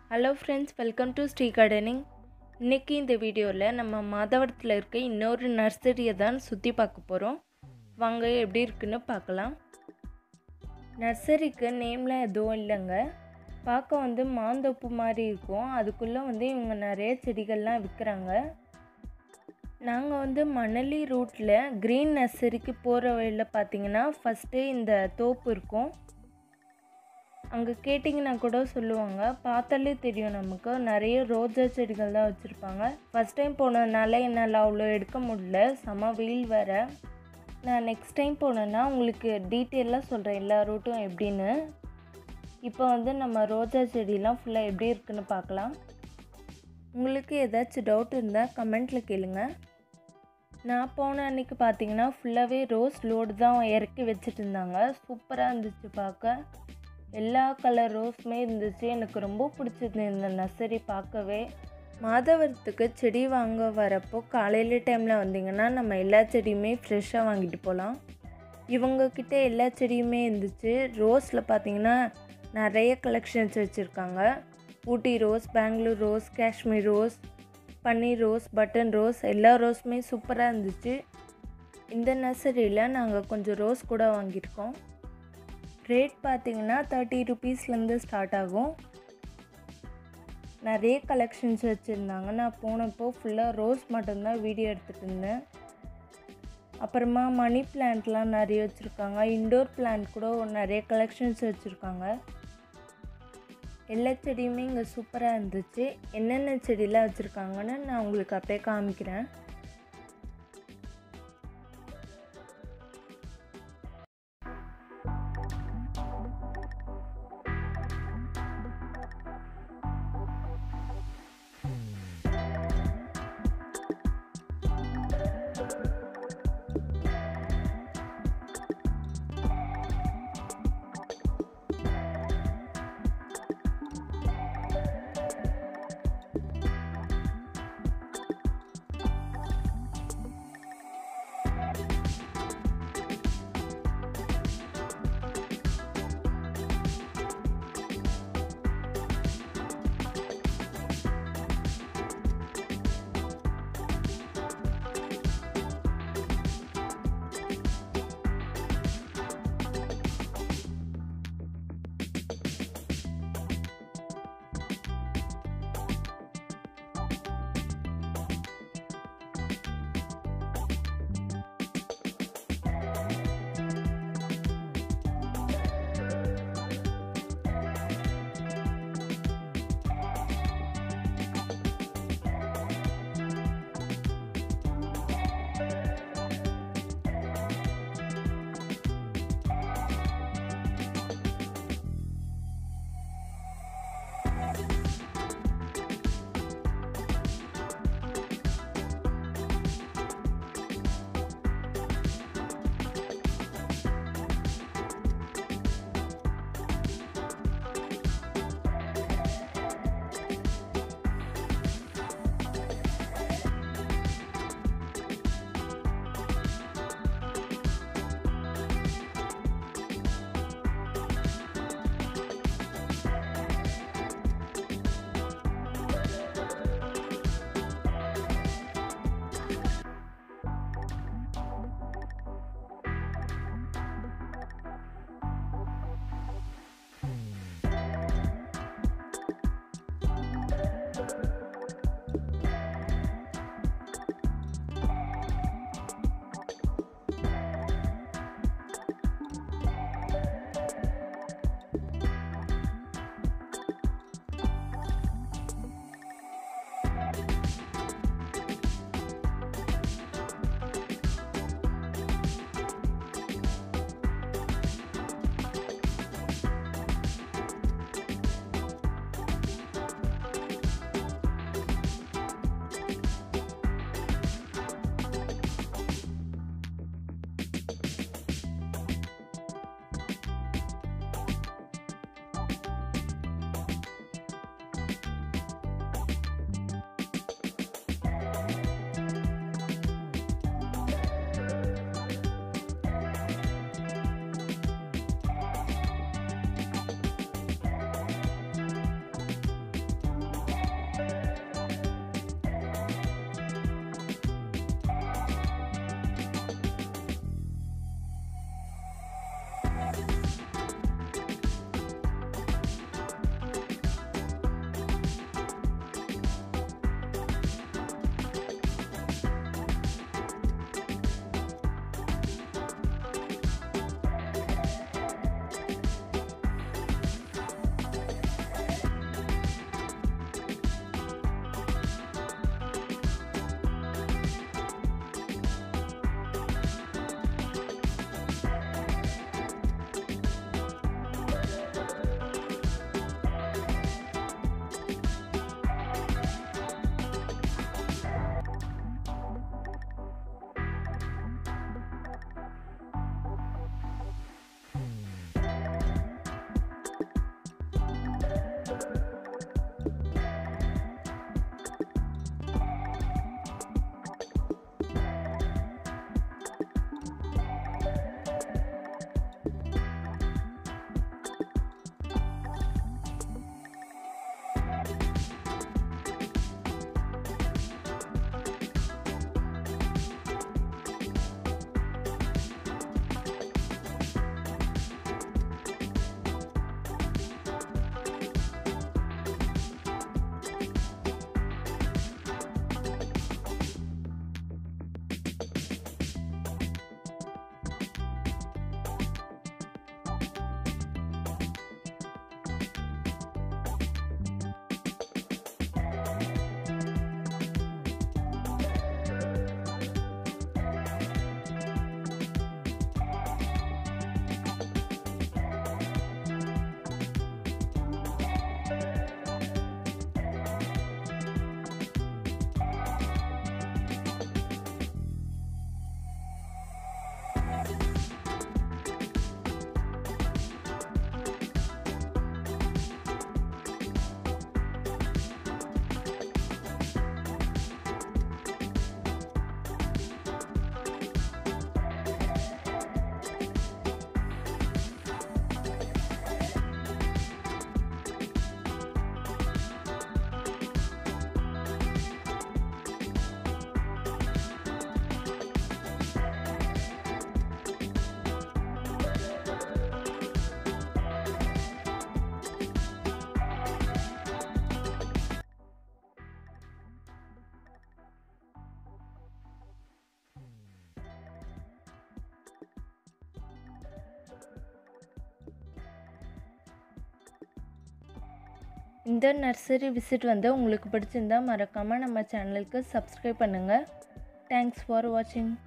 hello friends welcome to Sri gardening இன்றைக்கி இந்த வீடியோவில் நம்ம மாதவரத்தில் இருக்க இன்னொரு நர்சரியை தான் சுற்றி பார்க்க போகிறோம் வாங்க எப்படி இருக்குன்னு பார்க்கலாம் நர்சரிக்கு நேம்லாம் எதுவும் இல்லைங்க பார்க்க வந்து மாந்தோப்பு மாதிரி இருக்கும் அதுக்குள்ளே வந்து இவங்க நிறைய செடிகள்லாம் விற்கிறாங்க நாங்கள் வந்து மணலி ரூட்டில் க்ரீன் நர்சரிக்கு போகிற வழியில் பார்த்தீங்கன்னா ஃபஸ்ட்டு இந்த தோப்பு இருக்கும் அங்கே கேட்டிங்கன்னா கூட சொல்லுவாங்க பார்த்தாலே தெரியும் நமக்கு நிறைய ரோஜா செடிகள் தான் வச்சுருப்பாங்க ஃபஸ்ட் டைம் போனதுனால என்னால் அவ்வளோ எடுக்க முடியல செம வெயில் வேறு நான் நெக்ஸ்ட் டைம் போனேன்னா உங்களுக்கு டீட்டெயிலாக சொல்கிறேன் எல்லா ரூட்டும் எப்படின்னு இப்போ வந்து நம்ம ரோஜா செடிலாம் ஃபுல்லாக எப்படி இருக்குன்னு பார்க்கலாம் உங்களுக்கு ஏதாச்சும் டவுட் இருந்தால் கமெண்ட்டில் கேளுங்க நான் போன அன்றைக்கி பார்த்தீங்கன்னா ஃபுல்லாகவே ரோஸ் லோடு தான் இறக்கி வச்சுட்டு இருந்தாங்க சூப்பராக இருந்துச்சு பார்க்க எல்லா கலர் ரோஸுமே இருந்துச்சு எனக்கு ரொம்ப பிடிச்சது இந்த நர்சரி பார்க்கவே மாதவரத்துக்கு செடி வாங்க வரப்போ காலையில் டைமில் வந்தீங்கன்னா நம்ம எல்லா செடியுமே ஃப்ரெஷ்ஷாக வாங்கிட்டு போகலாம் இவங்கக்கிட்ட எல்லா செடியுமே இருந்துச்சு ரோஸில் பார்த்தீங்கன்னா நிறைய கலெக்ஷன்ஸ் வச்சுருக்காங்க Ooty rose Bangalore rose Kashmir rose பன்னீர் ரோஸ் பட்டன் ரோஸ் எல்லா ரோஸுமே சூப்பராக இருந்துச்சு இந்த நர்சரியில் நாங்கள் கொஞ்சம் ரோஸ் கூட வாங்கியிருக்கோம் ரேட் பார்த்தீங்கன்னா தேர்ட்டி ருபீஸ்லேருந்து ஸ்டார்ட் ஆகும் நிறைய கலெக்ஷன்ஸ் வச்சுருந்தாங்க நான் போனப்போ ஃபுல்லாக ரோஸ் மட்டும்தான் வீடியோ எடுத்துகிட்டு இருந்தேன் அப்புறமா மணி பிளான்ட்லாம் நிறைய வச்சுருக்காங்க இண்டோர் பிளான்ட் கூட நிறைய கலெக்ஷன்ஸ் வச்சுருக்காங்க எல்லா செடியுமே இங்கே சூப்பராக இருந்துச்சு என்னென்ன செடியெலாம் வச்சுருக்காங்கன்னு நான் உங்களுக்கு அப்படியே காமிக்கிறேன் இந்த நர்சரி விசிட் வந்து உங்களுக்கு பிடிச்சிருந்தா மறக்காமல் நம்ம சேனலுக்கு சப்ஸ்கிரைப் பண்ணுங்கள் தேங்க்ஸ் ஃபார் வாட்சிங்